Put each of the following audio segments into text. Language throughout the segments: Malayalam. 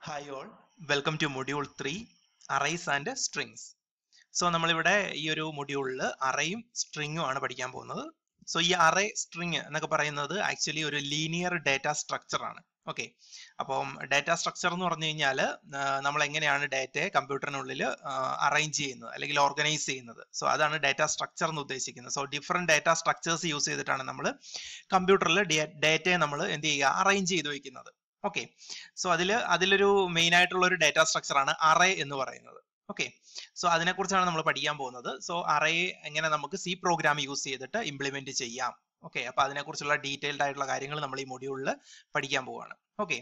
hi all welcome to module three arrays and strings so നമ്മളിവിടെ ഈ ഒരു മൊഡ്യൂളിൽ അറയും സ്ട്രിങ്ങും ആണ് പഠിക്കാൻ പോകുന്നത് സോ ഈ അറേ സ്ട്രിങ് എന്നൊക്കെ പറയുന്നത് ആക്ച്വലി ഒരു ലീനിയർ ഡാറ്റ സ്ട്രക്ചർ ആണ് ഓക്കെ അപ്പം ഡാറ്റ സ്ട്രക്ചർ എന്ന് പറഞ്ഞു കഴിഞ്ഞാൽ നമ്മൾ എങ്ങനെയാണ് ഡാറ്റയെ കമ്പ്യൂട്ടറിനുള്ളിൽ അറേഞ്ച് ചെയ്യുന്നത് അല്ലെങ്കിൽ ഓർഗനൈസ് ചെയ്യുന്നത് സോ അതാണ് ഡാറ്റ സ്ട്രക്ചർ എന്ന് ഉദ്ദേശിക്കുന്നത് so different data structures use ചെയ്തിട്ടാണ് നമ്മൾ കമ്പ്യൂട്ടറിൽ ഡാറ്റയെ നമ്മൾ എന്ത് ചെയ്യുക അറേഞ്ച് ചെയ്ത് വെക്കുന്നത് ഓക്കെ സോ അതിൽ അതിലൊരു മെയിൻ ആയിട്ടുള്ള ഒരു ഡാറ്റ സ്ട്രക്ചർ ആണ് അറേ എന്ന് പറയുന്നത് ഓക്കെ സോ അതിനെക്കുറിച്ചാണ് നമ്മൾ പഠിക്കാൻ പോകുന്നത് സോ അറേ എങ്ങനെ നമുക്ക് സി പ്രോഗ്രാം യൂസ് ചെയ്തിട്ട് ഇംപ്ലിമെന്റ് ചെയ്യാം ഓക്കെ അപ്പൊ അതിനെക്കുറിച്ചുള്ള ഡീറ്റെയിൽഡ് ആയിട്ടുള്ള കാര്യങ്ങൾ നമ്മൾ ഈ മൊഡ്യൂളിൽ പഠിക്കാൻ പോവാണ് ഓക്കെ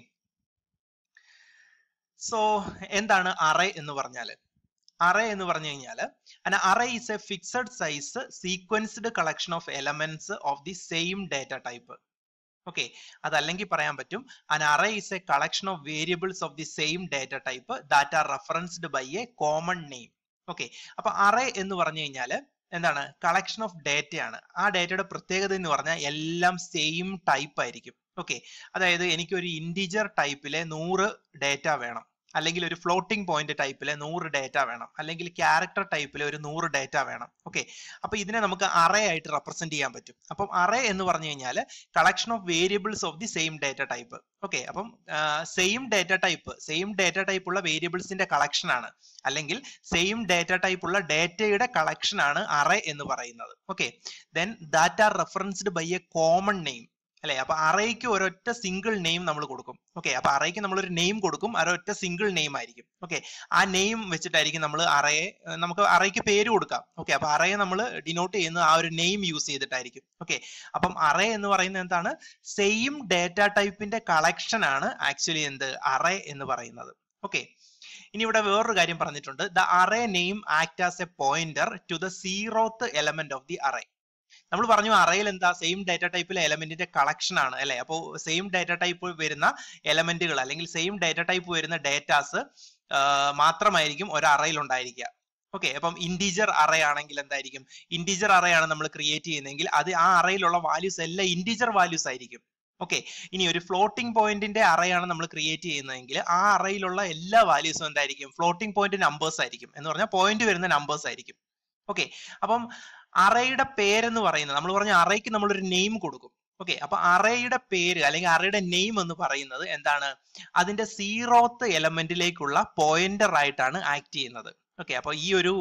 സോ എന്താണ് അറേ എന്ന് പറഞ്ഞാൽ അറേ എന്ന് പറഞ്ഞു കഴിഞ്ഞാൽ an array is a fixed size sequenced collection of elements of the same data type okay അതല്ലെങ്കിൽ പറയാൻ പറ്റും an array is a collection of variables of the same data type that are referenced by a common name okay അപ്പൊ അറേ എന്ന് പറഞ്ഞു കഴിഞ്ഞാൽ എന്താണ് കളക്ഷൻ ഓഫ് ഡേറ്റ ആണ് ആ ഡേറ്റയുടെ പ്രത്യേകത എന്ന് പറഞ്ഞാൽ എല്ലാം സെയിം ടൈപ്പ് ആയിരിക്കും ഓക്കെ അതായത് എനിക്ക് ഒരു ഇൻഡിജർ ടൈപ്പിലെ നൂറ് ഡേറ്റ വേണം അല്ലെങ്കിൽ ഒരു ഫ്ലോട്ടിംഗ് പോയിന്റ് ടൈപ്പിലെ നൂറ് ഡേറ്റ വേണം അല്ലെങ്കിൽ ക്യാരക്ടർ ടൈപ്പിലെ ഒരു നൂറ് ഡേറ്റ വേണം ഓക്കെ അപ്പൊ ഇതിനെ നമുക്ക് അറേ ആയിട്ട് റെപ്രസെന്റ് ചെയ്യാൻ പറ്റും അപ്പം അറേ എന്ന് പറഞ്ഞു കഴിഞ്ഞാൽ collection of variables of the same data type okay അപ്പം same data type same data type ഉള്ള വേരിയബിൾസിന്റെ കളക്ഷൻ ആണ് അല്ലെങ്കിൽ സെയിം ഡേറ്റ ടൈപ്പ് ഉള്ള ഡേറ്റയുടെ കളക്ഷൻ ആണ് അറേ എന്ന് പറയുന്നത് okay then that are referenced by a common name അല്ലെ അപ്പൊ അറേക്ക് ഒരൊറ്റ സിംഗിൾ നെയിം നമ്മൾ കൊടുക്കും ഓക്കെ അപ്പൊ അറേക്ക് നമ്മൾ ഒരു നെയിം കൊടുക്കും ഒരൊറ്റ സിംഗിൾ നെയിം ആയിരിക്കും ഓക്കെ ആ നെയിം വെച്ചിട്ടായിരിക്കും നമ്മൾ അറയെ നമുക്ക് അറേക്ക് പേര് കൊടുക്കാം ഓക്കെ അപ്പൊ അറയെ നമ്മൾ ഡിനോട്ട് ചെയ്യുന്നത് ആ ഒരു നെയിം യൂസ് ചെയ്തിട്ടായിരിക്കും ഓക്കെ അപ്പം അറേ എന്ന് പറയുന്നത് എന്താണ് സെയിം ഡേറ്റ ടൈപ്പിന്റെ കളക്ഷൻ ആണ് ആക്ച്വലി എന്ത് അറേ എന്ന് പറയുന്നത് ഓക്കെ ഇനി ഇവിടെ വേറൊരു കാര്യം പറഞ്ഞിട്ടുണ്ട് the array name act as a pointer to the zeroth element of the array നമ്മൾ പറഞ്ഞു അറയിൽ എന്താ സെയിം ഡാറ്റ ടൈപ്പിലെ എലമെന്റിന്റെ കളക്ഷൻ ആണ് അല്ലെ അപ്പോൾ സെയിം ഡാറ്റ ടൈപ്പ് വരുന്ന എലമെന്റുകൾ അല്ലെങ്കിൽ സെയിം ഡാറ്റ ടൈപ്പ് വരുന്ന ഡേറ്റാസ് മാത്രമായിരിക്കും ഒരു അറയിൽ ഉണ്ടായിരിക്കുക ഓക്കെ അപ്പം ഇൻഡിജർ അറേ ആണെങ്കിൽ എന്തായിരിക്കും ഇൻഡിജർ അറേ ആണ് നമ്മൾ ക്രിയേറ്റ് ചെയ്യുന്നതെങ്കിൽ അത് ആ അറയിലുള്ള വാല്യൂസ് എല്ലാം ഇൻഡിജർ വാല്യൂസ് ആയിരിക്കും ഓക്കെ ഇനി ഒരു ഫ്ലോട്ടിംഗ് പോയിന്റിന്റെ അറയാണ് നമ്മൾ ക്രിയേറ്റ് ചെയ്യുന്നതെങ്കിൽ ആ അറയിലുള്ള എല്ലാ വാല്യൂസും എന്തായിരിക്കും ഫ്ലോട്ടിംഗ് പോയിന്റ് നമ്പേഴ്സ് ആയിരിക്കും എന്ന് പറഞ്ഞാൽ പോയിന്റ് വരുന്ന നമ്പേഴ്സ് ആയിരിക്കും ഓക്കെ അപ്പം അറയുടെ പേരെന്ന് പറയുന്നത് നമ്മൾ പറഞ്ഞ അറയ്ക്ക് നമ്മൾ ഒരു നെയിം കൊടുക്കും ഓക്കെ അപ്പൊ അറയുടെ പേര് അല്ലെങ്കിൽ അറയുടെ നെയിം എന്ന് പറയുന്നത് എന്താണ് അതിന്റെ സീറോത്ത് എലമെന്റിലേക്കുള്ള പോയിന്റർ ആയിട്ടാണ് ആക്ട് ചെയ്യുന്നത് ഓക്കെ അപ്പൊ ഈ ഒരു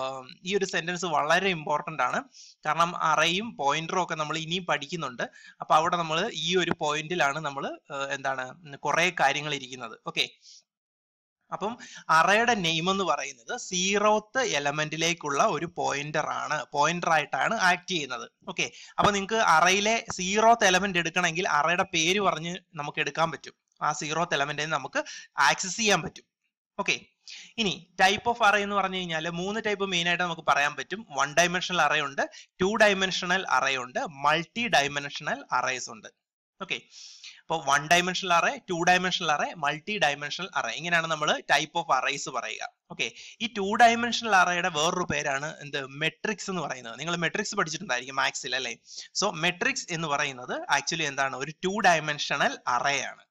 ഈ ഒരു സെന്റൻസ് വളരെ ഇമ്പോർട്ടന്റ് ആണ് കാരണം അറയും പോയിന്ററും ഒക്കെ നമ്മൾ ഇനിയും പഠിക്കുന്നുണ്ട് അപ്പൊ അവിടെ നമ്മൾ ഈ ഒരു പോയിന്റിലാണ് നമ്മൾ എന്താണ് കുറെ കാര്യങ്ങൾ ഇരിക്കുന്നത് ഓക്കെ അപ്പം അറയുടെ നെയിം എന്ന് പറയുന്നത് സീറോത്ത് എലമെന്റിലേക്കുള്ള ഒരു പോയിന്റർ ആണ് പോയിന്റർ ആയിട്ടാണ് ആക്ട് ചെയ്യുന്നത് ഓക്കെ അപ്പൊ നിങ്ങൾക്ക് അറയിലെ സീറോത്ത് എലമെന്റ് എടുക്കണമെങ്കിൽ അറയുടെ പേര് പറഞ്ഞ് നമുക്ക് എടുക്കാൻ പറ്റും ആ സീറോത്ത് എലമെന്റിനെ നമുക്ക് ആക്സസ് ചെയ്യാൻ പറ്റും ഓക്കെ ഇനി ടൈപ്പ് ഓഫ് അറേ എന്ന് പറഞ്ഞു കഴിഞ്ഞാൽ മൂന്ന് ടൈപ്പ് മെയിൻ ആയിട്ട് നമുക്ക് പറയാൻ പറ്റും വൺ ഡയമെൻഷണൽ അറേ ഉണ്ട് ടു ഡയമെൻഷണൽ അറേ ഉണ്ട് മൾട്ടി ഡയമെൻഷണൽ അറേസ് ഉണ്ട് ഓക്കെ അപ്പോൾ one dimensional array two dimensional array multi dimensional array ഇങ്ങനെയാണ് നമ്മൾ ടൈപ്പ് ഓഫ് അറേസ് പറയുക ഓക്കെ ഈ ടു ഡയമെൻഷണൽ അറേയുടെ വേറൊരു പേരാണ് എന്ത് മെട്രിക്സ് എന്ന് പറയുന്നത് നിങ്ങൾ മെട്രിക്സ് പഠിച്ചിട്ടുണ്ടായിരിക്കും മാത്സിൽ അല്ലേ സോ മെട്രിക്സ് എന്ന് പറയുന്നത് ആക്ച്വലി എന്താണ് ഒരു ടു ഡയമെൻഷണൽ അറേ ആണ്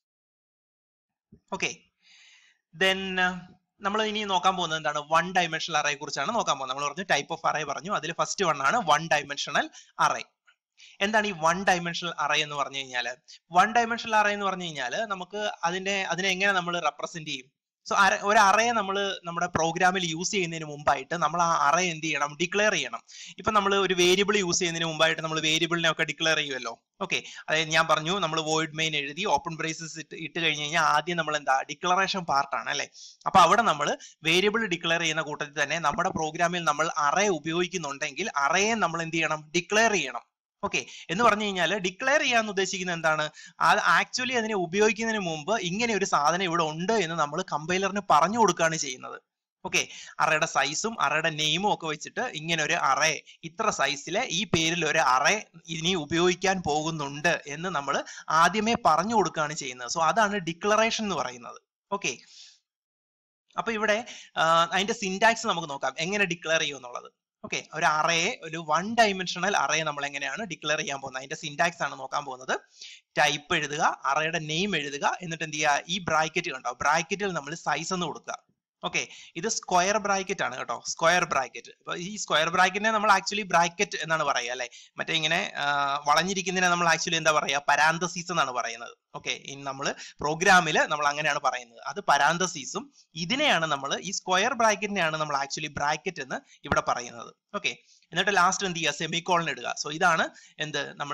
ഓക്കെ ദെൻ നമ്മൾ ഇനി നോക്കാൻ പോകുന്നത് എന്താണ് വൺ ഡയമെൻഷണൽ അറയെ കുറിച്ചാണ് നോക്കാൻ പോകുന്നത് നമ്മൾ പറഞ്ഞു ടൈപ്പ് ഓഫ് അറേ പറഞ്ഞു അതിൽ ഫസ്റ്റ് വൺ ആണ് വൺ ഡയമെൻഷണൽ അറേ എന്താണ് ഈ വൺ ഡയമെൻഷണൽ അറേ എന്ന് പറഞ്ഞു കഴിഞ്ഞാൽ വൺ ഡയമെൻഷണൽ അറേ എന്ന് പറഞ്ഞു കഴിഞ്ഞാൽ നമുക്ക് അതിനെ അതിനെ എങ്ങനെ നമ്മൾ റെപ്രസെന്റ് ചെയ്യും സോ ഒരു അറയെ നമ്മൾ നമ്മുടെ പ്രോഗ്രാമിൽ യൂസ് ചെയ്യുന്നതിന് മുമ്പായിട്ട് നമ്മൾ ആ അറേ എന്ത് ചെയ്യണം ഡിക്ലെയർ ചെയ്യണം ഇപ്പൊ നമ്മൾ ഒരു വേരിയബിൾ യൂസ് ചെയ്യുന്നതിന് മുമ്പായിട്ട് നമ്മൾ വേരിയബിളിനെ ഒക്കെ ഡിക്ലെയർ ചെയ്യുമല്ലോ ഓക്കെ അതായത് ഞാൻ പറഞ്ഞു നമ്മൾ വോയിഡ് മെയിൻ എഴുതി ഓപ്പൺ ബ്രേസസ് ഇട്ട് ഇട്ട് കഴിഞ്ഞ് കഴിഞ്ഞാൽ ആദ്യം നമ്മൾ എന്താ ഡിക്ലറേഷൻ പാർട്ടാണ് അല്ലെ അപ്പൊ അവിടെ നമ്മൾ വേരിയബിൾ ഡിക്ലെയർ ചെയ്യുന്ന കൂട്ടത്തിൽ തന്നെ നമ്മുടെ പ്രോഗ്രാമിൽ നമ്മൾ അറേ ഉപയോഗിക്കുന്നുണ്ടെങ്കിൽ അറയെ നമ്മൾ എന്ത് ചെയ്യണം ഡിക്ലെയർ ചെയ്യണം ഓക്കെ എന്ന് പറഞ്ഞു കഴിഞ്ഞാൽ ഡിക്ലെയർ ചെയ്യാൻ ഉദ്ദേശിക്കുന്നത് എന്താണ് അത് ആക്ച്വലി അതിനെ ഉപയോഗിക്കുന്നതിന് മുമ്പ് ഇങ്ങനെ ഒരു സാധനം ഇവിടെ ഉണ്ട് എന്ന് നമ്മൾ കമ്പൈലറിന് പറഞ്ഞു കൊടുക്കുകയാണ് ചെയ്യുന്നത് ഓക്കെ അറയുടെ സൈസും അറയുടെ നെയിമും ഒക്കെ വെച്ചിട്ട് ഇങ്ങനെ ഒരു അറേ ഇത്ര സൈസിലെ ഈ പേരിൽ ഒരു അറേ ഇനി ഉപയോഗിക്കാൻ പോകുന്നുണ്ട് എന്ന് നമ്മൾ ആദ്യമേ പറഞ്ഞു കൊടുക്കുകയാണ് ചെയ്യുന്നത് സോ അതാണ് ഡിക്ലറേഷൻ എന്ന് പറയുന്നത് ഓക്കെ അപ്പൊ ഇവിടെ അതിന്റെ സിൻടാക്സ് നമുക്ക് നോക്കാം എങ്ങനെ ഡിക്ലെയർ ചെയ്യും എന്നുള്ളത് ഓക്കെ ഒരു അറയെ ഒരു വൺ ഡയമെൻഷണൽ അറയെ നമ്മൾ എങ്ങനെയാണ് ഡിക്ലെയർ ചെയ്യാൻ പോകുന്നത് അതിന്റെ സിന്റാക്സ് ആണ് നോക്കാൻ പോകുന്നത് ടൈപ്പ് എഴുതുക അറയുടെ നെയിം എഴുതുക എന്നിട്ട് എന്ത് ചെയ്യുക ഈ ബ്രാക്കറ്റ് കണ്ടോ ബ്രാക്കറ്റിൽ നമ്മൾ സൈസ് എന്ന് കൊടുക്കുക ഓക്കെ ഇത് സ്ക്വയർ ബ്രാക്കറ്റ് ആണ് കേട്ടോ സ്ക്വയർ ബ്രാക്കറ്റ് അപ്പൊ ഈ സ്ക്വയർ ബ്രാക്കറ്റിനെ നമ്മൾ ആക്ച്വലി ബ്രാക്കറ്റ് എന്നാണ് പറയുക അല്ലെ മറ്റേ ഇങ്ങനെ വളഞ്ഞിരിക്കുന്നതിനെ നമ്മൾ ആക്ച്വലി എന്താ പറയുക പരാന്തസീസ് എന്നാണ് പറയുന്നത് ഓക്കെ നമ്മൾ പ്രോഗ്രാമിൽ നമ്മൾ അങ്ങനെയാണ് പറയുന്നത് അത് പരാന്തസീസും ഇതിനെയാണ് നമ്മൾ ഈ സ്ക്വയർ ബ്രാക്കറ്റിനെയാണ് നമ്മൾ ആക്ച്വലി ബ്രാക്കറ്റ് എന്ന് ഇവിടെ പറയുന്നത് ഓക്കെ എന്നിട്ട് ലാസ്റ്റ് എന്ത് ചെയ്യുക സെമിക്കോളൻ ഇടുക സോ ഇതാണ് എന്ത് നമ്മൾ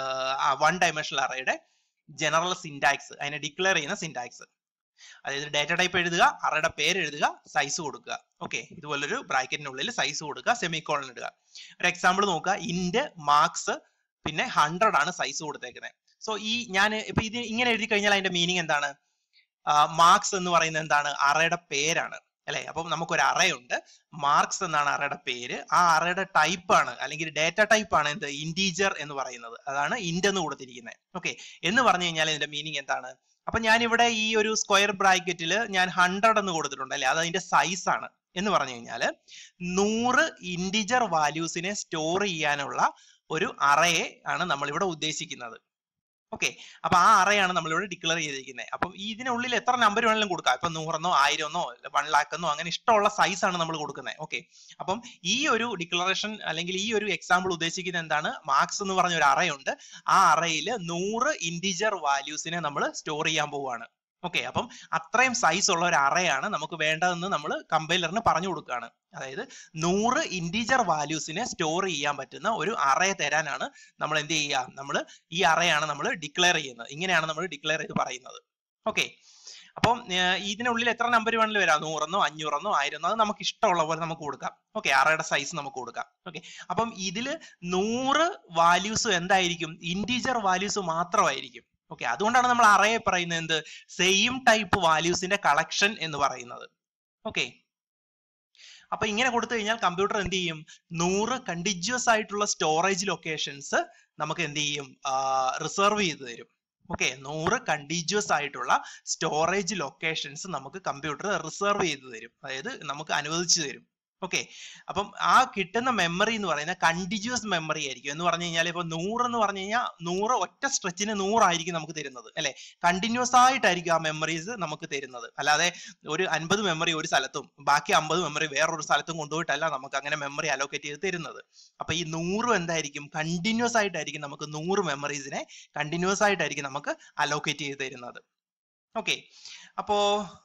വൺ ഡയമെൻഷണൽ അറയുടെ ജനറൽ സിന്റാക്സ് അതിനെ ഡിക്ലെയർ ചെയ്യുന്ന സിന്റാക്സ് അതായത് ഡാറ്റ ടൈപ്പ് എഴുതുക അറയുടെ പേര് എഴുതുക സൈസ് കൊടുക്കുക ഓക്കെ ഇതുപോലൊരു ബ്രാക്കറ്റിനുള്ളിൽ സൈസ് കൊടുക്കുക സെമിക്കോളൻ ഇടുക ഒരു എക്സാമ്പിൾ നോക്കുക ഇന്റ് മാർക്സ് പിന്നെ ഹൺഡ്രഡ് ആണ് സൈസ് കൊടുത്തേക്കുന്നത് സോ ഈ ഞാൻ ഇപ്പൊ ഇത് ഇങ്ങനെ എഴുതി കഴിഞ്ഞാൽ അതിന്റെ മീനിങ് എന്താണ് മാർക്സ് എന്ന് പറയുന്നത് എന്താണ് അറയുടെ പേരാണ് അല്ലെ അപ്പം നമുക്കൊരു അറയുണ്ട് മാർക്സ് എന്നാണ് അറയുടെ പേര് ആ അറയുടെ ടൈപ്പ് ആണ് അല്ലെങ്കിൽ ഡേറ്റ ടൈപ്പ് ആണ് എന്ത് ഇൻറ്റീജർ എന്ന് പറയുന്നത് അതാണ് ഇന്റ് എന്ന് കൊടുത്തിരിക്കുന്നത് ഓക്കെ എന്ന് പറഞ്ഞു കഴിഞ്ഞാൽ ഇതിന്റെ മീനിങ് എന്താണ് അപ്പൊ ഞാൻ ഇവിടെ ഈ ഒരു സ്ക്വയർ ബ്രാക്കറ്റിൽ ഞാൻ ഹൺഡ്രഡ് എന്ന് കൊടുത്തിട്ടുണ്ട് അല്ലെ അത് അതിന്റെ സൈസ് ആണ് എന്ന് പറഞ്ഞു കഴിഞ്ഞാല് നൂറ് ഇൻഡിജർ വാല്യൂസിനെ സ്റ്റോർ ചെയ്യാനുള്ള ഒരു അറയെ ആണ് നമ്മൾ ഇവിടെ ഉദ്ദേശിക്കുന്നത് ഓക്കെ അപ്പൊ ആ അറയാണ് നമ്മളിവിടെ ഡിക്ലെയർ ചെയ്തിരിക്കുന്നത് അപ്പം ഇതിനുള്ളിൽ എത്ര നമ്പർ വേണമെങ്കിലും കൊടുക്കാം ഇപ്പൊ നൂറെന്നോ ആയിരമെന്നോ വൺ ലാക്ക് എന്നോ അങ്ങനെ ഇഷ്ടമുള്ള സൈസ് ആണ് നമ്മൾ കൊടുക്കുന്നത് ഓക്കെ അപ്പം ഈ ഒരു ഡിക്ലറേഷൻ അല്ലെങ്കിൽ ഈ ഒരു എക്സാമ്പിൾ ഉദ്ദേശിക്കുന്നത് എന്താണ് മാർക്സ് എന്ന് പറഞ്ഞ ഒരു അറയുണ്ട് ആ അറയിൽ നൂറ് ഇൻഡിജർ വാല്യൂസിനെ നമ്മൾ സ്റ്റോർ ചെയ്യാൻ പോവുകയാണ് ഓക്കെ അപ്പം അത്രയും സൈസ് ഉള്ള ഒരു അറയാണ് നമുക്ക് വേണ്ടതെന്ന് നമ്മൾ കമ്പൈലറിന് പറഞ്ഞു കൊടുക്കുകയാണ് അതായത് നൂറ് ഇൻഡിജർ വാല്യൂസിനെ സ്റ്റോർ ചെയ്യാൻ പറ്റുന്ന ഒരു അറയെ തരാനാണ് നമ്മൾ എന്ത് ചെയ്യുക നമ്മൾ ഈ അറയാണ് നമ്മൾ ഡിക്ലെയർ ചെയ്യുന്നത് ഇങ്ങനെയാണ് നമ്മൾ ഡിക്ലെയർ ചെയ്ത് പറയുന്നത് ഓക്കെ അപ്പം ഇതിനുള്ളിൽ എത്ര നമ്പർ വേണമെങ്കിലും വരാം നൂറെന്നോ അഞ്ഞൂറെന്നോ ആയിരം അത് നമുക്ക് ഇഷ്ടമുള്ള പോലെ നമുക്ക് കൊടുക്കാം ഓക്കെ അറയുടെ സൈസ് നമുക്ക് കൊടുക്കാം ഓക്കെ അപ്പം ഇതിൽ നൂറ് വാല്യൂസ് എന്തായിരിക്കും ഇൻഡിജർ വാല്യൂസ് മാത്രമായിരിക്കും ഓക്കെ അതുകൊണ്ടാണ് നമ്മൾ അറയെ പറയുന്നത് എന്ത് സെയിം ടൈപ്പ് വാല്യൂസിന്റെ കളക്ഷൻ എന്ന് പറയുന്നത് ഓക്കെ അപ്പൊ ഇങ്ങനെ കൊടുത്തു കഴിഞ്ഞാൽ കമ്പ്യൂട്ടർ എന്ത് ചെയ്യും നൂറ് കണ്ടിന്യൂസ് ആയിട്ടുള്ള സ്റ്റോറേജ് ലൊക്കേഷൻസ് നമുക്ക് എന്ത് ചെയ്യും റിസർവ് ചെയ്ത് തരും ഓക്കെ നൂറ് കണ്ടിന്യൂസ് ആയിട്ടുള്ള സ്റ്റോറേജ് ലൊക്കേഷൻസ് നമുക്ക് കമ്പ്യൂട്ടർ റിസർവ് ചെയ്ത് തരും അതായത് നമുക്ക് അനുവദിച്ചു തരും ഓക്കെ അപ്പം ആ കിട്ടുന്ന മെമ്മറി എന്ന് പറയുന്നത് കണ്ടിന്യൂസ് മെമ്മറി ആയിരിക്കും എന്ന് പറഞ്ഞു കഴിഞ്ഞാൽ ഇപ്പൊ നൂറ് എന്ന് പറഞ്ഞു കഴിഞ്ഞാൽ നൂറ് ഒറ്റ സ്ട്രെച്ചിന് നൂറായിരിക്കും നമുക്ക് തരുന്നത് അല്ലെ കണ്ടിന്യൂസ് ആയിട്ടായിരിക്കും ആ മെമ്മറീസ് നമുക്ക് തരുന്നത് അല്ലാതെ ഒരു അൻപത് മെമ്മറി ഒരു സ്ഥലത്തും ബാക്കി അമ്പത് മെമ്മറി വേറൊരു സ്ഥലത്തും കൊണ്ടുപോയിട്ടല്ല നമുക്ക് അങ്ങനെ മെമ്മറി അലോക്കേറ്റ് ചെയ്ത് തരുന്നത് അപ്പൊ ഈ നൂറും എന്തായിരിക്കും കണ്ടിന്യൂസ് ആയിട്ടായിരിക്കും നമുക്ക് നൂറ് മെമ്മറീസിനെ കണ്ടിന്യൂസ് ആയിട്ടായിരിക്കും നമുക്ക് അലോക്കേറ്റ് ചെയ്ത് തരുന്നത് ഓക്കെ അപ്പോ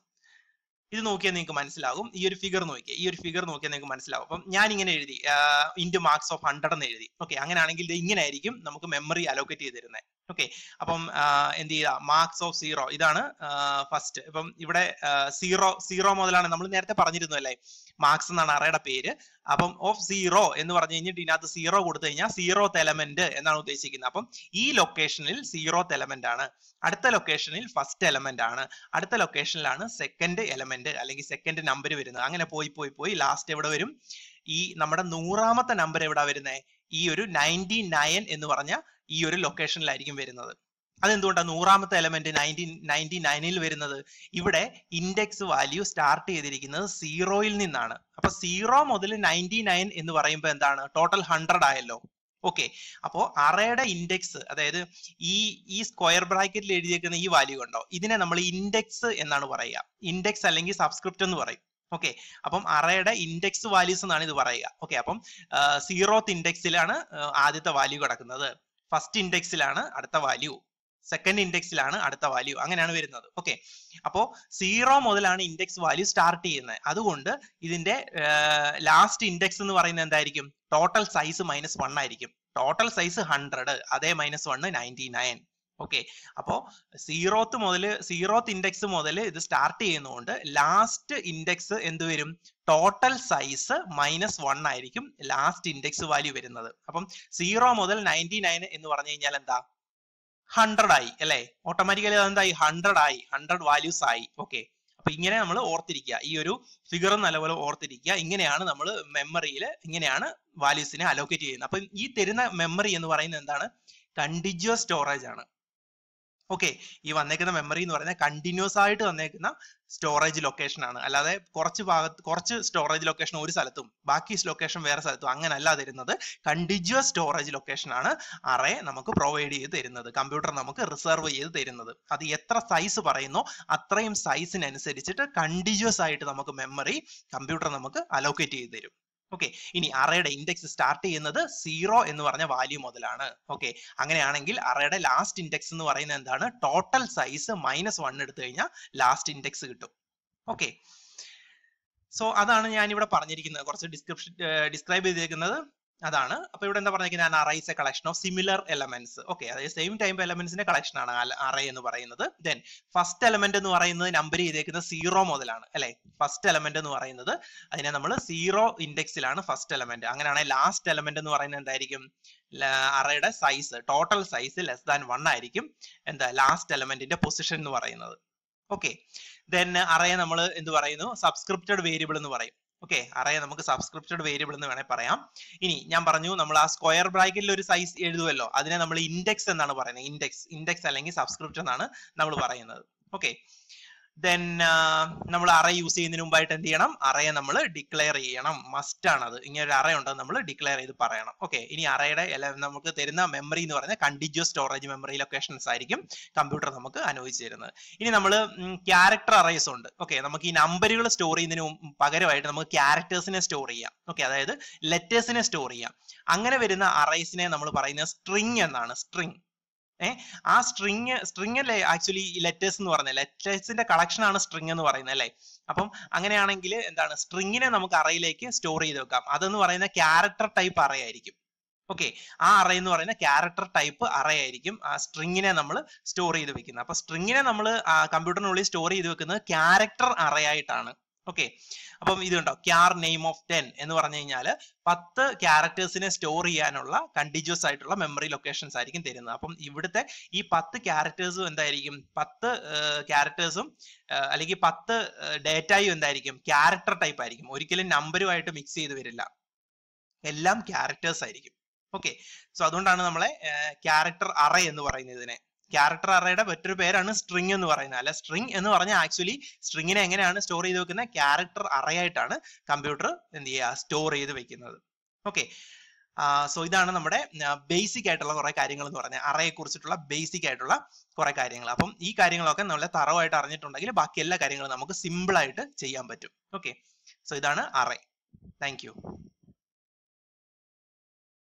ഇത് നോക്കിയാൽ നിങ്ങൾക്ക് മനസ്സിലാകും ഈ ഒരു ഫിഗർ നോക്കിയാൽ ഈ ഒരു ഫിഗർ നോക്കിയാൽ നിങ്ങൾക്ക് മനസ്സിലാവും അപ്പം ഞാൻ ഇങ്ങനെ എഴുതി ഇൻറ്റു മാർക്സ് ഓഫ് ഹൺഡ്രഡ് എന്ന് എഴുതി ഓക്കെ അങ്ങനെയാണെങ്കിൽ ഇത് ഇങ്ങനെ ആയിരിക്കും നമുക്ക് മെമ്മറി അലോക്കേറ്റ് ചെയ്ത് തരുന്നത് ഓക്കെ അപ്പം എന്ത് ചെയ്യുക മാർക്സ് ഓഫ് സീറോ ഇതാണ് ഫസ്റ്റ് ഇപ്പം ഇവിടെ സീറോ സീറോ മുതലാണ് നമ്മൾ നേരത്തെ പറഞ്ഞിരുന്നു അല്ലേ മാർക്സ് എന്നാണ് അറയുടെ പേര് അപ്പം ഓഫ് സീറോ എന്ന് പറഞ്ഞു കഴിഞ്ഞിട്ട് ഇതിനകത്ത് സീറോ കൊടുത്തു കഴിഞ്ഞാൽ സീറോത്ത് എലമെന്റ് എന്നാണ് ഉദ്ദേശിക്കുന്നത് അപ്പം ഈ ലൊക്കേഷനിൽ സീറോത്ത് എലമെന്റ് ആണ് അടുത്ത ലൊക്കേഷനിൽ ഫസ്റ്റ് എലമെന്റ് ആണ് അടുത്ത ലൊക്കേഷനിലാണ് സെക്കൻഡ് എലമെന്റ് അല്ലെങ്കിൽ സെക്കൻഡ് നമ്പർ വരുന്നത് അങ്ങനെ പോയി പോയി പോയി ലാസ്റ്റ് എവിടെ വരും ഈ നമ്മുടെ നൂറാമത്തെ നമ്പർ എവിടെ വരുന്നത് ഈ ഒരു നയൻറ്റി നയൻ എന്ന് പറഞ്ഞ ഈ ഒരു ലൊക്കേഷനിലായിരിക്കും വരുന്നത് അതെന്തുകൊണ്ടാണ് നൂറാമത്തെ എലമെന്റ് നയൻറ്റീൻ നയൻറ്റി നയനിൽ വരുന്നത് ഇവിടെ ഇൻഡെക്സ് വാല്യൂ സ്റ്റാർട്ട് ചെയ്തിരിക്കുന്നത് സീറോയിൽ നിന്നാണ് അപ്പൊ സീറോ മുതൽ നയൻറ്റി നയൻ എന്ന് പറയുമ്പോൾ എന്താണ് ടോട്ടൽ ഹൺഡ്രഡ് ആയല്ലോ ഓക്കെ അപ്പോ അറയുടെ ഇൻഡെക്സ് അതായത് ഈ ഈ സ്ക്വയർ ബ്രാക്കറ്റിൽ എഴുതിയേക്കുന്ന ഈ വാല്യൂ കണ്ടോ ഇതിനെ നമ്മൾ ഇൻഡെക്സ് എന്നാണ് പറയുക ഇൻഡെക്സ് അല്ലെങ്കിൽ സബ്സ്ക്രിപ്റ്റ് എന്ന് പറയും ഓക്കെ അപ്പം അറയുടെ ഇൻഡെക്സ് വാല്യൂസ് എന്നാണ് ഇത് പറയുക ഓക്കെ അപ്പം സീറോത്ത് ഇൻഡെക്സിലാണ് ആദ്യത്തെ വാല്യൂ കിടക്കുന്നത് ഫസ്റ്റ് ഇൻഡെക്സിലാണ് അടുത്ത വാല്യൂ സെക്കൻഡ് ഇൻഡെക്സിലാണ് അടുത്ത വാല്യൂ അങ്ങനെയാണ് വരുന്നത് ഓക്കെ അപ്പോ സീറോ മുതലാണ് ഇൻഡെക്സ് വാല്യൂ സ്റ്റാർട്ട് ചെയ്യുന്നത് അതുകൊണ്ട് ഇതിന്റെ ലാസ്റ്റ് ഇൻഡെക്സ് എന്ന് പറയുന്നത് എന്തായിരിക്കും ടോട്ടൽ സൈസ് മൈനസ് വൺ ആയിരിക്കും ടോട്ടൽ സൈസ് ഹൺഡ്രഡ് അതേ minus one ninety nine okay അപ്പോ സീറോത്ത് മുതൽ സീറോത്ത് ഇൻഡെക്സ് മുതൽ ഇത് സ്റ്റാർട്ട് ചെയ്യുന്നതുകൊണ്ട് ലാസ്റ്റ് ഇൻഡെക്സ് എന്ത് വരും ടോട്ടൽ സൈസ് മൈനസ് വൺ ആയിരിക്കും ലാസ്റ്റ് ഇൻഡെക്സ് വാല്യൂ വരുന്നത് അപ്പം സീറോ മുതൽ നയൻറ്റി നയൻ എന്ന് പറഞ്ഞു കഴിഞ്ഞാൽ എന്താ ഹൺഡ്രഡ് ആയി അല്ലെ ഓട്ടോമാറ്റിക്കലി അതെന്തായി ഹൺഡ്രഡ് ആയി ഹൺഡ്രഡ് വാല്യൂസ് ആയി ഓക്കെ അപ്പൊ ഇങ്ങനെ നമ്മൾ ഓർത്തിരിക്കുക ഈ ഒരു ഫിഗർ നല്ലപോലെ ഓർത്തിരിക്കുക ഇങ്ങനെയാണ് നമ്മൾ മെമ്മറിയിൽ ഇങ്ങനെയാണ് വാല്യൂസിനെ അലോക്കേറ്റ് ചെയ്യുന്നത് അപ്പൊ ഈ തരുന്ന മെമ്മറി എന്ന് പറയുന്നത് എന്താണ് കണ്ടിന്യൂസ് സ്റ്റോറേജ് ആണ് ഓക്കെ ഈ വന്നേക്കുന്ന മെമ്മറി എന്ന് പറയുന്നത് കണ്ടിന്യൂസ് ആയിട്ട് വന്നേക്കുന്ന സ്റ്റോറേജ് ലൊക്കേഷൻ ആണ് അല്ലാതെ കുറച്ച് ഭാഗത്ത് കുറച്ച് സ്റ്റോറേജ് ലൊക്കേഷൻ ഒരു സ്ഥലത്തും ബാക്കി ലൊക്കേഷൻ വേറെ സ്ഥലത്തും അങ്ങനല്ല തരുന്നത് കണ്ടിന്യൂസ് സ്റ്റോറേജ് ലൊക്കേഷൻ ആണ് അറേ നമുക്ക് പ്രൊവൈഡ് ചെയ്ത് തരുന്നത് കമ്പ്യൂട്ടർ നമുക്ക് റിസർവ് ചെയ്ത് തരുന്നത് അത് എത്ര സൈസ് പറയുന്നോ അത്രയും സൈസിനനുസരിച്ചിട്ട് കണ്ടിന്യൂസ് ആയിട്ട് നമുക്ക് മെമ്മറി കമ്പ്യൂട്ടർ നമുക്ക് അലോക്കേറ്റ് ചെയ്ത് തരും ഓക്കെ ഇനി അറയുടെ ഇൻഡെക്സ് സ്റ്റാർട്ട് ചെയ്യുന്നത് സീറോ എന്ന് പറഞ്ഞ വാല്യൂ മുതലാണ് ഓക്കെ അങ്ങനെയാണെങ്കിൽ അറയുടെ ലാസ്റ്റ് ഇൻഡെക്സ് എന്ന് പറയുന്നത് എന്താണ് ടോട്ടൽ സൈസ് മൈനസ് വൺ എടുത്തു കഴിഞ്ഞാൽ ലാസ്റ്റ് ഇൻഡെക്സ് കിട്ടും ഓക്കെ സോ അതാണ് ഞാൻ ഇവിടെ പറഞ്ഞിരിക്കുന്നത് കുറച്ച് ഡിസ്ക്രിപ്ഷൻ ഡിസ്ക്രൈബ് ചെയ്തിരിക്കുന്നത് അതാണ് അപ്പൊ ഇവിടെ എന്താ പറഞ്ഞിരിക്കുന്നത് array is a collection of similar elements okay അതായത് സെയിം ടൈം എലമെന്റ്സിന്റെ കളക്ഷൻ ആണ് അറേ എന്ന് പറയുന്നത് ദെൻ ഫസ്റ്റ് എലമെന്റ് എന്ന് പറയുന്നത് നമ്പർ ചെയ്തേക്കുന്നത് സീറോ മുതലാണ് അല്ലെ ഫസ്റ്റ് എലമെന്റ് എന്ന് പറയുന്നത് അതിനെ നമ്മൾ സീറോ ഇൻഡെക്സിലാണ് ഫസ്റ്റ് എലമെന്റ് അങ്ങനെയാണെങ്കിൽ ലാസ്റ്റ് എലമെന്റ് എന്ന് പറയുന്നത് എന്തായിരിക്കും അറയുടെ size total size less than one ആയിരിക്കും എന്താ ലാസ്റ്റ് എലമെന്റിന്റെ പൊസിഷൻ എന്ന് പറയുന്നത് ഓക്കെ ദെൻ അറയെ നമ്മൾ എന്ത് പറയുന്നു സബ്സ്ക്രിപ്റ്റഡ് വേരിയബിൾ എന്ന് പറയും ഓക്കെ അറയെ നമുക്ക് സബ്സ്ക്രിപ്റ്റഡ് വേരിയബിൾ എന്ന് വേണേൽ പറയാം ഇനി ഞാൻ പറഞ്ഞു നമ്മൾ ആ സ്ക്വയർ ബ്രാക്കറ്റിൽ ഒരു സൈസ് എഴുതുമല്ലോ അതിനെ നമ്മൾ ഇൻഡെക്സ് എന്നാണ് പറയുന്നത് ഇൻഡെക്സ് ഇൻഡെക്സ് അല്ലെങ്കിൽ സബ്സ്ക്രിപ്റ്റ് എന്നാണ് നമ്മൾ പറയുന്നത് ഓക്കെ ദെൻ നമ്മൾ അറേ യൂസ് ചെയ്യുന്നതിന് മുമ്പായിട്ട് എന്ത് ചെയ്യണം അറയെ നമ്മൾ ഡിക്ലെയർ ചെയ്യണം മസ്റ്റ് ആണ് അത് ഇങ്ങനെ ഒരു അറേ ഉണ്ടെന്ന് നമ്മൾ ഡിക്ലെയർ ചെയ്ത് പറയണം ഓക്കെ ഇനി അറയുടെ നമുക്ക് തരുന്ന മെമ്മറി എന്ന് പറയുന്നത് കണ്ടിന്യൂസ് സ്റ്റോറേജ് മെമ്മറി ലൊക്കേഷൻസ് ആയിരിക്കും കമ്പ്യൂട്ടർ നമുക്ക് അനുവദിച്ചു തരുന്നത് ഇനി നമ്മൾ ക്യാരക്ടർ അറേസ് ഉണ്ട് ഓക്കെ നമുക്ക് ഈ നമ്പറുകൾ സ്റ്റോർ ചെയ്യുന്നതിന് മുമ്പ് പകരമായിട്ട് നമുക്ക് ക്യാരക്ടേഴ്സിനെ സ്റ്റോർ ചെയ്യാം ഓക്കെ അതായത് ലെറ്റേഴ്സിനെ സ്റ്റോർ ചെയ്യാം അങ്ങനെ വരുന്ന അറേസിനെ നമ്മൾ പറയുന്നത് സ്ട്രിങ് എന്നാണ് സ്ട്രിങ് ഏഹ് ആ സ്ട്രിങ് സ്ട്രിങ് അല്ലേ ആക്ച്വലി ലെറ്റേഴ്സ് എന്ന് പറഞ്ഞത് ലെറ്റേഴ്സിന്റെ കളക്ഷൻ ആണ് സ്ട്രിങ് എന്ന് പറയുന്നത് അല്ലേ അപ്പം അങ്ങനെയാണെങ്കിൽ എന്താണ് സ്ട്രിങ്ങിനെ നമുക്ക് അറയിലേക്ക് സ്റ്റോർ ചെയ്ത് വെക്കാം അതെന്ന് പറയുന്ന ക്യാരക്ടർ ടൈപ്പ് അറേ ആയിരിക്കും ഓക്കെ ആ അറേ എന്ന് പറയുന്ന ക്യാരക്ടർ ടൈപ്പ് അറേ ആയിരിക്കും ആ സ്ട്രിങ്ങിനെ നമ്മൾ സ്റ്റോർ ചെയ്ത് വെക്കുന്നത് അപ്പൊ സ്ട്രിങ്ങിനെ നമ്മൾ കമ്പ്യൂട്ടറിനുള്ളിൽ സ്റ്റോർ ചെയ്ത് വെക്കുന്നത് ക്യാരക്ടർ അറേ ആയിട്ടാണ് ഓക്കെ അപ്പം ഇത് കണ്ടോ ക്യാർ നെയിം ഓഫ് ടെൻ എന്ന് പറഞ്ഞു കഴിഞ്ഞാൽ പത്ത് ക്യാരക്ടേഴ്സിനെ സ്റ്റോർ ചെയ്യാനുള്ള കണ്ടിന്യൂസ് ആയിട്ടുള്ള മെമ്മറി ലൊക്കേഷൻസ് ആയിരിക്കും തരുന്നത് അപ്പം ഇവിടുത്തെ ഈ പത്ത് ക്യാരക്ടേഴ്സും എന്തായിരിക്കും പത്ത് ക്യാരക്ടേഴ്സും അല്ലെങ്കിൽ പത്ത് ഡേറ്റയും എന്തായിരിക്കും ക്യാരക്ടർ ടൈപ്പ് ആയിരിക്കും ഒരിക്കലും നമ്പറുമായിട്ട് മിക്സ് ചെയ്ത് വരില്ല എല്ലാം ക്യാരക്ടേഴ്സ് ആയിരിക്കും ഓക്കെ സോ അതുകൊണ്ടാണ് നമ്മളെ ക്യാരക്ടർ അറേ എന്ന് പറയുന്നത് ഇതിനെ ക്യാരക്ടർ അറയുടെ മറ്റൊരു പേരാണ് സ്ട്രിങ് എന്ന് പറയുന്നത് അല്ല സ്ട്രിങ് എന്ന് പറഞ്ഞാൽ ആക്ച്വലി സ്ട്രിങ്ങിനെ എങ്ങനെയാണ് സ്റ്റോർ ചെയ്ത് വെക്കുന്നത് ക്യാരക്ടർ അറയായിട്ടാണ് കമ്പ്യൂട്ടർ എന്ത് ചെയ്യുക സ്റ്റോർ ചെയ്ത് വെക്കുന്നത് ഓക്കെ സോ ഇതാണ് നമ്മുടെ ബേസിക് ആയിട്ടുള്ള കുറെ കാര്യങ്ങൾ എന്ന് പറഞ്ഞാൽ അറയെ കുറിച്ചിട്ടുള്ള ബേസിക് ആയിട്ടുള്ള കുറെ കാര്യങ്ങൾ അപ്പം ഈ കാര്യങ്ങളൊക്കെ നല്ല തറവായിട്ട് അറിഞ്ഞിട്ടുണ്ടെങ്കിൽ ബാക്കി എല്ലാ കാര്യങ്ങളും നമുക്ക് സിമ്പിൾ ആയിട്ട് ചെയ്യാൻ പറ്റും ഓക്കെ സോ ഇതാണ് അറേ താങ്ക്